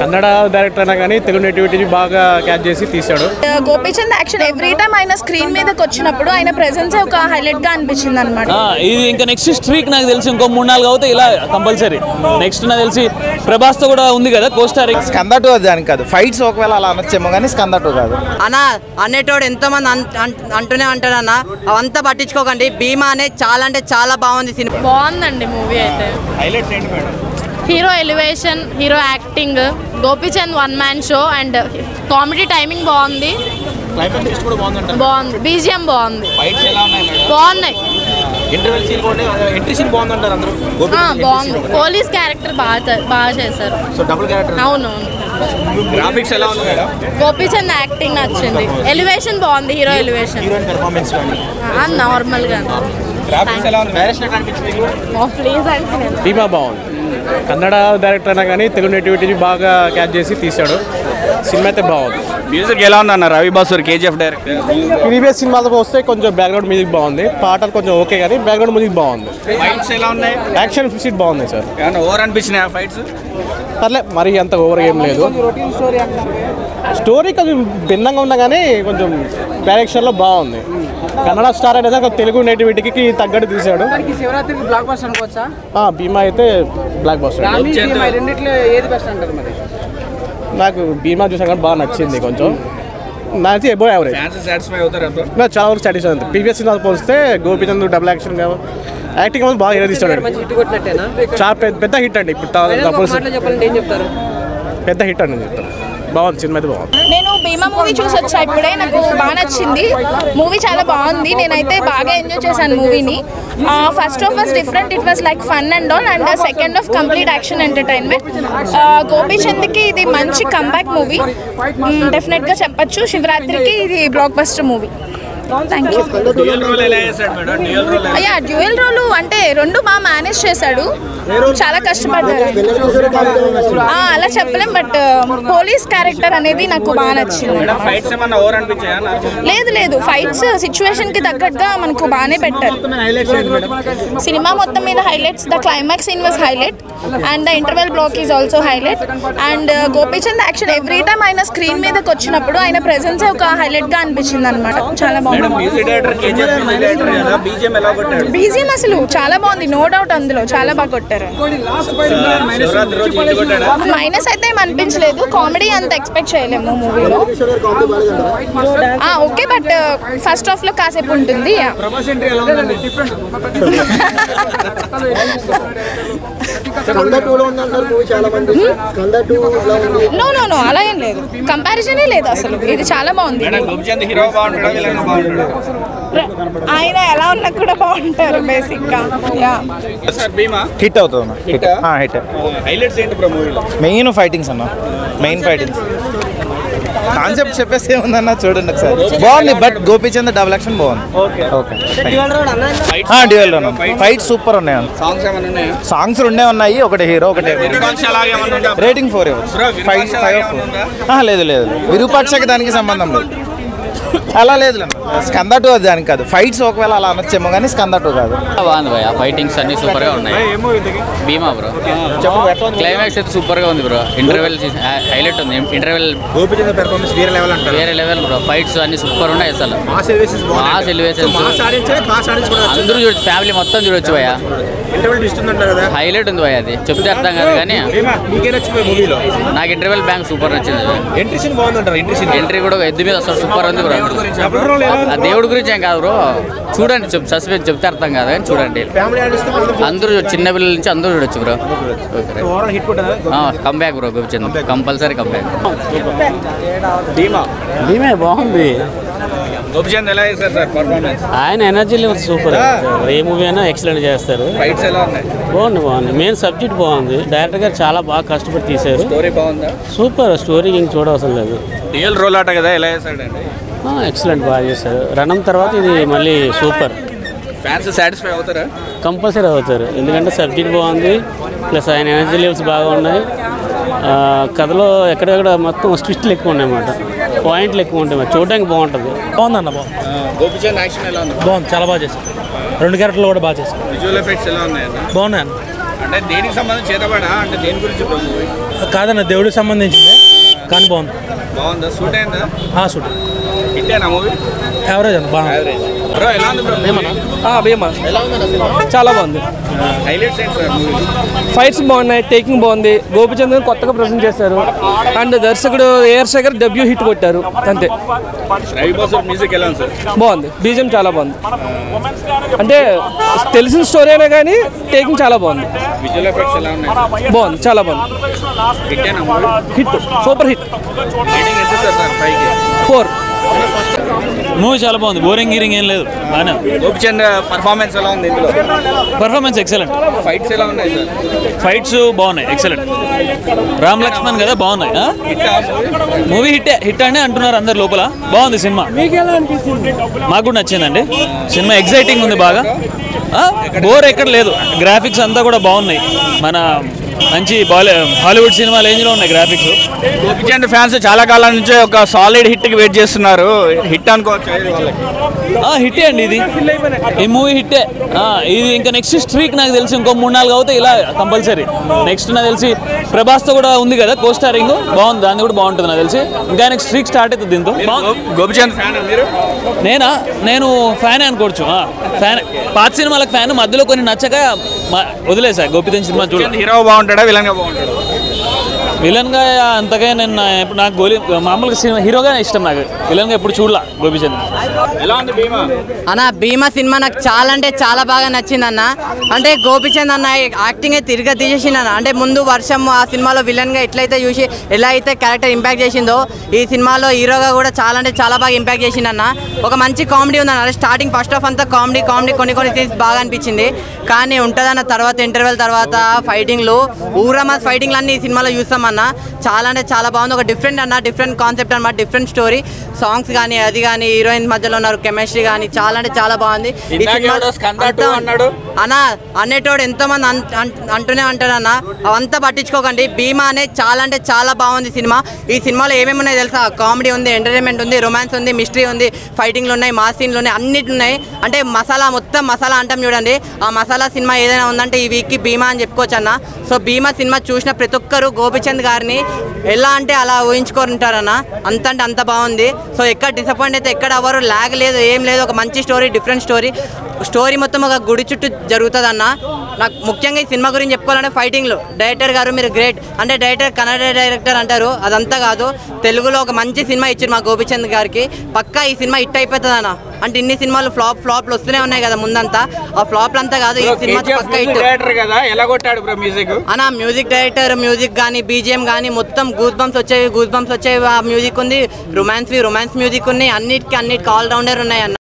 Kannada director అయినా కానీ Telugu nativity బాగా క్యాచ్ చేసి తీశాడు గోపీచంద్ యాక్షన్ ఎవ్రీ టైం ఆయన స్క్రీన్ మీదకి వచ్చినప్పుడు ఆయన ప్రెసెన్స్ ఒక హైలైట్ గా అనిపించింది అనమాట ఆ, ఇది ఇంకా నెక్స్ట్ స్ట్రీక్ నాకు తెలిసి ఇంకో మూడు నాలుగు అవుతాయి ఇలా కంపల్సరీ నెక్స్ట్ నాకు తెలిసి ప్రభాస్తో కూడా ఉంది కదా కోస్టార్ స్కంద టూ అది దానికి కాదు ఫైట్స్ ఒకవేళ అలా అనొచ్చేమో కానీ స్కంద టూ కాదు అన్న అనేటోడు ఎంతోమంది అన్- అన్- అంటూనే అంటాడు అన్న అవంతా పట్టించుకోకండి భీమా అనేది చాలా అంటే చాలా బాగుంది సినిమా బాగుందండి మూవీ అయితే hero elevation hero acting Gopichand one man show and comedy timing బాగుంది బాగుంది బీజిఎం బాగుంది బాగున్నాయి ఆ, బాగుంది పోలీస్ క్యారెక్టర్ బాగా బాగా చేశారు అవును గ్రాఫిక్స్ ఎలా ఉంది మేడం గోపీచంద్ యాక్టింగ్ నచ్చింది ఎలివేషన్ బాగుంది హీరో ఎలివేషన్ నార్మల్ గా గ్రాఫిక్స్ ఎలా ఉంది డైరెక్షన్ అనిపించింది ప్లీజ్ అంటే భీమా బాగుంది కన్నడ డైరెక్టర్ అయినా కానీ తెలుగు నేటివిటీ బాగా క్యాచ్ చేసి తీశాడు సినిమా అయితే బాగుంది మ్యూజిక్ ఎలా ఉందన్న Ravi Basrur KGF director previous సినిమాలకు వస్తే కొంచెం బ్యాక్గ్రౌండ్ మ్యూజిక్ బాగుంది పాటలు కొంచెం ఓకే కానీ బ్యాక్గ్రౌండ్ మ్యూజిక్ బాగుంది ఫైట్స్ ఎలా ఉన్నాయి యాక్షన్ సీట్ బాగుంది సార్ ఏమన్నా ఓవర్ అనిపించినాయి ఫైట్స్ పర్లే మరీ అంత ఓవర్ ఏం లేదు స్టోరీ కొంచెం భిన్నంగా ఉన్నా కానీ కొంచెం డైరెక్షన్లో బాగుంది కన్నడ స్టార్ అనేది ఒక తెలుగు నేటివిటీకి తగ్గట్టు తీశాడు శివరాత్రికి బ్లాక్ బస్టర్ అనుకోవచ్చా ఆ, భీమా అయితే బ్లాక్ బస్టర్ భీమా ఈ రెండిట్లో ఏది బెస్ట్ అంటారు మరి నాకు భీమా చూసాను కానీ బాగా నచ్చింది కొంచెం నాకు ఎబో యావరేజ్ ఫ్యాన్స్ సాటిస్ఫై అవుతారు అంతా నాకు చాలా వరకు సాటిస్ఫై ఉంది ప్రీవియస్ సినిమా పోలిస్తే గోపీచంద్ డబుల్ యాక్షన్ యాక్టింగ్ అనేది బాగా తీస్తాడు మంచి హిట్ కొట్టినట్టేనా చాలా పెద్ద పెద్ద హిట్ అండి ఇప్పుడు తా- ఒక డబుల్ మాటలో చెప్పాలంటే ఏం చెప్తారు పెద్ద హిట్ అండి నేను చెప్తాను బాగుంది సినిమా అయితే బాగుంది నేను భీమా మూవీ చూసి వచ్చా ఇప్పుడే నాకు బాగా నచ్చింది మూవీ చాలా బాగుంది నేనైతే బాగా ఎంజాయ్ చేశాను మూవీని first half was different it was like fun and all and second half complete action entertainment గోపీచంద్కి ఇది మంచి కంబ్యాక్ మూవీ డెఫినెట్గా చెప్పొచ్చు శివరాత్రికి ఇది blockbuster movie thank you dual role ఎలా చేశాడు మేడం డ్యూయల్ రోల్ అయ్యా డ్యూయల్ రోల్ అంటే రెండు బాగా మేనేజ్ చేశాడు చాలా కష్టపడ్డారు ఆ, అలా చెప్పలేం బట్ పోలీస్ క్యారెక్టర్ అనేది నాకు బాగా నచ్చింది మేడం ఫైట్స్ ఏమన్నా ఓవర్ అనిపించాయా లేదు లేదు ఫైట్స్ సిచ్యువేషన్ కి తగ్గట్టుగా మనకు బాగానే పెట్టారు సినిమా మొత్తం మీద highlights the climax scene was highlight and the interval block is also highlight and Gopichand action every time ఆయన స్క్రీన్ మీదకి వచ్చినప్పుడు ఆయన ప్రెసెన్స్ ఒక హైలైట్ గా అనిపించింది అనమాట చాలా మేడం బాగుంది music director KGF music director కదా బీజిఎం ఎలా కొట్టాడు బీజిఎం అసలు చాలా బాగుంది నో డౌట్ అందులో చాలా బాగా కొట్టారు శివరాత్రి రోజు ఇంటి కొట్టాడా మైనస్ అయితే ఏం అనిపించలేదు కామెడీ అంత ఎక్స్పెక్ట్ చేయలేము మూవీలో ఓకే బట్ ఫస్ట్ హాఫ్ లో కాసేపు ఉంటుంది yeah. ప్రభాస్ ఎంట్రీ ఎలా ఉందండి స్కంద టూలో ఉందంటారు మూవీ చాలా మంది స్కంద టూ ఇలా ఉంది నో నో నో అలా ఏం లేదు కంపారిజనే లేదు అసలు ఇది చాలా బాగుంది మేడం గోపిచంద్ హీరో బాగుంటాడా విలన్ బాగుంటాడా ఆయన ఎలా ఉన్నా కూడా బాగుంటారు బేసిక్ గా యా సార్ భీమా హిట్ అవుతుంది హిట్ హిట్ హైలైట్స్ ఏంటి బ్రో మూవీలో మెయిన్ ఫైటింగ్స్ అన్న మెయిన్ ఫైటింగ్స్ కాన్సెప్ట్ చెప్పేసి ఏముందన్న చూడండి ఒకసారి బాగుంది బట్ గోపీచంద్ డబుల్ యాక్షన్ బాగుంది okay okay dual fight super ఉన్నాయి అన్న సాంగ్స్ ఏమైనా ఉన్నాయా సాంగ్స్ రెండే ఉన్నాయి ఒకటి హీరో ఒకటి విరూపాక్ష అలాగే ఏమైనా ఉందా రేటింగ్ ఫోర్ Bro, ఇవ్వచ్చు ఫైవ్ విరూపాక్ష ఫైవ్ అలాగే ఫోర్ ఉందా? లేదు లేదు విరూపాక్షకి దానికి సంబంధం లేదు అలా లేదు స్కంద టూ అది దానికి కాదు ఫైట్స్ ఒకవేళ అలా అనొచ్చేమో కానీ స్కంద టూ కాదు బాగుంది భయ ఫైటింగ్స్ అన్ని సూపర్ గా ఉన్నాయి భీమా బ్రో క్లైమాక్స్ అయితే సూపర్ గా ఉంది బ్రో ఇంటర్వెల్ హైలైట్ ఉంది ఇంటర్వెల్ గోపిచంద్ పెర్ఫార్మెన్స్ వేరే లెవెల్ అంటారు వేరే లెవెల్ బ్రో ఫైట్స్ అన్ని సూపర్ ఉన్నాయి అసలు mass elevations mass elevations mass ఆడించే క్లాస్ ఆడించుకోవడం అందరూ చూడొచ్చు ఫ్యామిలీ మొత్తం చూడొచ్చు భయ ఇంటర్వెల్ ట్విస్ట్ ఉందంటారు కదా హైలైట్ ఉంది భయ అది చెప్తే అర్థం కాదు కానీ భీమా మీకే నచ్చిపోయి మూవీలో నాకు ఇంటర్వెల్ బ్యాంక్ సూపర్ నచ్చింది ఎంట్రీ సీన్ బాగుందంటారు ఎంట్రీ సీన్ ఎంట్రీ కూడా ఎద్దు మీద వస్తారు సూపర్ ఉంది బ్రో డబుల్ రోల్ ఎలా ఆ దేవుడి గురించి ఏం కాదు బ్రో చూడండి చెప్ సస్పెన్స్ చెప్తే అర్థం కాదు కానీ చూడండి ఫ్యామిలీ ఆడిస్తే అందరూ చూడొచ్చు. చిన్న పిల్లల నుంచి అందరూ చూడొచ్చు బ్రో ఓవరాల్ హిట్ కొట్టారా comeback bro Gopichand compulsory comeback Bhima భీమే బాగుంది గోపిచంద్ ఎలా చేశారు సార్ పర్ఫార్మెన్స్ ఆయన ఎనర్జీ లెవెల్ సూపర్ ఏ మూవీ అయినా ఎక్సలెంట్ చేస్తారు ఫైట్స్ ఎలా ఉన్నాయి బాగుంది బాగుంది మెయిన్ సబ్జెక్ట్ బాగుంది డైరెక్టర్ గారు చాలా బాగా కష్టపడి తీశారు స్టోరీ బాగుందా సూపర్ స్టోరీ ఇంక చూడవసరం లేదు రియల్ రోల్ ఆట కదా ఎలా చేశాడండి ఎక్సలెంట్ బాగా చేశారు రణం తర్వాత ఇది మళ్ళీ సూపర్ ఫ్యాన్స్ సాటిస్ఫై అవుతారా కంపల్సరీ అవుతారు ఎందుకంటే సబ్జెక్ట్ బాగుంది ప్లస్ ఆయన ఎనర్జీ లెవెల్స్ బాగా ఉన్నాయి ఆ, కథలో ఎక్కడెక్కడ మొత్తం స్విచ్లు ఎక్కువ ఉన్నాయి అన్నమాట పాయింట్లు ఎక్కువ ఉంటాయి మరి చూడడానికి బాగుంటుంది బాగుందన్న బాగుంది గోపిచంద్ యాక్షన్ ఎలా ఉంది బాగుంది చాలా బాగా చేశారు రెండు క్యారెక్టర్లు కూడా బాగా చేశారు విజువల్ ఎఫెక్ట్స్ ఎలా ఉన్నాయన్న బాగున్నాయి అన్న అండ్ అంటే దేనికి సంబంధించి చేతబడా అంటే దేని గురించి బ్రో మూవీ కాదన్న దేవుడికి సంబంధించింది కానీ బాగుంది బాగుందా సూట్ అయిందా ఆ సూట్ హిట్టేనా మూవీ యావరేజ్ అన్న బాగుంది బ్రో ఎలా ఉంది బ్రో భీమా చాలా బాగుంది హైలైట్స్ ఏంటి సార్ మూవీ ఫైట్స్ బాగున్నాయి టేకింగ్ బాగుంది గోపిచంద్ కొత్తగా ప్రజెంట్ చేశారు అండ్ దర్శకుడు ఏఆర్ శేఖర్ డబ్ల్యూ హిట్ కొట్టారు అంతే రవి బాసు మ్యూజిక్ ఎలా ఉంది సార్ బాగుంది బీజం చాలా బాగుంది అంటే తెలిసిన స్టోరీ అయినా కానీ టేకింగ్ చాలా బాగుంది విజువల్ ఎఫెక్ట్స్ ఎలా ఉన్నాయి బాగుంది చాలా బాగుంది హిట్టేనా movie hit super hit rating ఎంత సార్ సార్ ఫైవ్కి ఫోర్ మూవీ చాలా బాగుంది బోరింగ్ గీరింగ్ ఏం లేదు బాగానే గోపిచంద్ పర్ఫార్మెన్స్ ఎలా ఉంది ఇందులో పర్ఫార్మెన్స్ ఎక్సలెంట్ ఫైట్స్ ఎలా ఉన్నాయి సార్ ఫైట్స్ బాగున్నాయి ఎక్సలెంట్ రామ్ లక్ష్మణ్ కదా బాగున్నాయి ఆ? మూవీ హిట్ హిట్ అని అంటున్నారు అందరు లోపల బాగుంది సినిమా మాకు కూడా నచ్చిందండి సినిమా ఎగ్జైటింగ్ ఉంది బాగా బోర్ ఎక్కడ లేదు గ్రాఫిక్స్ అంతా కూడా బాగున్నాయి మన మంచి బాలీ హాలీవుడ్ సినిమా రేంజ్లో ఉన్నాయి గ్రాఫిక్స్ గోపిచంద్ ఫ్యాన్స్ చాలా కాలం నుంచి ఒక సాలిడ్ హిట్ కి వెయిట్ చేస్తున్నారు హిట్ అనుకోవచ్చు ఇది వాళ్ళకి హిట్టే అండి ఇది ఈ మూవీ హిట్టే ఆ, ఇది ఇంకా నెక్స్ట్ స్ట్రీక్ నాకు తెలిసి ఇంకో మూడు నాలుగు అవుతాయి ఇలా కంపల్సరీ నెక్స్ట్ నాకు తెలిసి ప్రభాస్తో కూడా ఉంది కదా కో స్టారింగ్ బాగుంది దాన్ని కూడా బాగుంటుంది నాకు తెలిసి ఇంకా నెక్స్ట్ స్ట్రీక్ స్టార్ట్ అవుతుంది దీంతో గోపిచంద్ ఫ్యాన్ మీరు నేనా నేను ఫ్యానే అనుకోవచ్చు ఆ, ఫ్యాన్ పాత సినిమాలకు ఫ్యాన్ మధ్యలో కొన్ని నచ్చక మ- వదిలేసా గోపిచంద్ సినిమా చూడ హీరో బాగుంటాడా విలన్ గా బాగుంటాడా విలన్గా అంతగా నేను నా- ఎప్పుడు నాకు గోలీ మామూలుగా సినిమా హీరోగా ఇష్టం నాకు విలన్గా ఎప్పుడు చూడలా గోపిచంద్ ఎలా ఉంది భీమా అన్న భీమా సినిమా నాకు చాలా అంటే చాలా బాగా నచ్చింది అన్న అంటే గోపిచంద్ అన్న యాక్టింగ్ తిరిగి తీసేసింది అన్న అంటే ముందు వర్షం ఆ సినిమాలో విలన్ గా ఎట్లయితే చూసి ఎలా అయితే క్యారెక్టర్ ఇంపాక్ట్ చేసిందో ఈ సినిమాలో హీరోగా కూడా చాలా అంటే చాలా బాగా ఇంపాక్ట్ చేసింది అన్న ఒక మంచి కామెడీ ఉంది అన్న స్టార్టింగ్ ఫస్ట్ ఆఫ్ అంతా కామెడీ కామెడీ కొన్ని కొన్ని సీన్స్ బాగా అనిపించింది కానీ ఉంటుందన్న తర్వాత ఇంటర్వెల్ తర్వాత ఫైటింగ్లు ఊరమా ఫైటింగ్లు అన్ని ఈ సినిమాలో చూస్తామన్న చాలా అంటే చాలా బాగుంది ఒక డిఫరెంట్ అన్న డిఫరెంట్ కాన్సెప్ట్ అన్నమాట డిఫరెంట్ స్టోరీ సాంగ్స్ కానీ అది కానీ హీరోయిన్ మధ్యలో ఉన్నారు కెమిస్ట్రీ కానీ చాలా అంటే చాలా బాగుంది ఈ ఇందాక సినిమా ఎవడో స్కంద two అన్నాడు. అన్న అనేటోడు ఎంతో మంది అన్- అన్- అంటూనే అంటాడు అన్న అవంతా పట్టించుకోకండి భీమా అనే చాలా అంటే చాలా బాగుంది సినిమా ఈ సినిమాలో ఏమేమి ఉన్నాయి తెలుసా కామెడీ ఉంది ఎంటర్టైన్మెంట్ ఉంది రొమాన్స్ ఉంది మిస్టరీ ఉంది ఫైటింగ్లు ఉన్నాయి మా సీన్లు ఉన్నాయి అన్నిటి ఉన్నాయి అంటే మసాలా మొత్తం మసాలా అంటాం చూడండి ఆ మసాలా సినిమా ఏదైనా ఉందంటే ఈ వీక్కి భీమా అని చెప్పుకోవచ్చు అన్న సో భీమా సినిమా చూసిన ప్రతి ఒక్కరు గోపిచంద్ గారిని ఎలా అంటే అలా ఊహించుకుంటారన్న అంత అంటే అంత బాగుంది సో ఎక్కడ డిసప్పాయింట్ అయితే ఎక్కడ అవ్వరు లాగ్ లేదు ఏం లేదు ఒక మంచి స్టోరీ డిఫరెంట్ స్టోరీ స్టోరీ మొత్తం ఒక గుడి చుట్టూ జరుగుతుంది అన్న నాకు ముఖ్యంగా ఈ సినిమా గురించి చెప్పుకోవాలంటే ఫైటింగ్లు డైరెక్టర్ గారు మీరు గ్రేట్ అంటే డైరెక్టర్ కన్నడ డైరెక్టర్ అంటారు అదంతా కాదు తెలుగులో ఒక మంచి సినిమా ఇచ్చారు మా గోపిచంద్ గారికి పక్కా ఈ సినిమా హిట్ అయిపోతుంది అన్న అంటే ఇన్ని సినిమాలు ఫ్లాప్ ఫ్లాప్లు వస్తూనే ఉన్నాయి కదా ముందంతా ఆ ఫ్లాప్లు అంతా కాదు ఈ సినిమా పక్కా హిట్ డైరెక్టర్ కదా ఎలా కొట్టాడు బ్రో మ్యూజిక్ అన్న మ్యూజిక్ డైరెక్టర్ మ్యూజిక్ కానీ బీజిఎం కానీ మొత్తం గూస్ బంప్స్ వచ్చేవి గూస్ బంప్స్ వచ్చేవి ఆ మ్యూజిక్ ఉంది రొమాన్స్ రొమాన్స్ మ్యూజిక్ ఉన్నాయి అన్నిటికీ అన్నిటికీ ఆల్ రౌండర్ ఉన్నాయి అన్న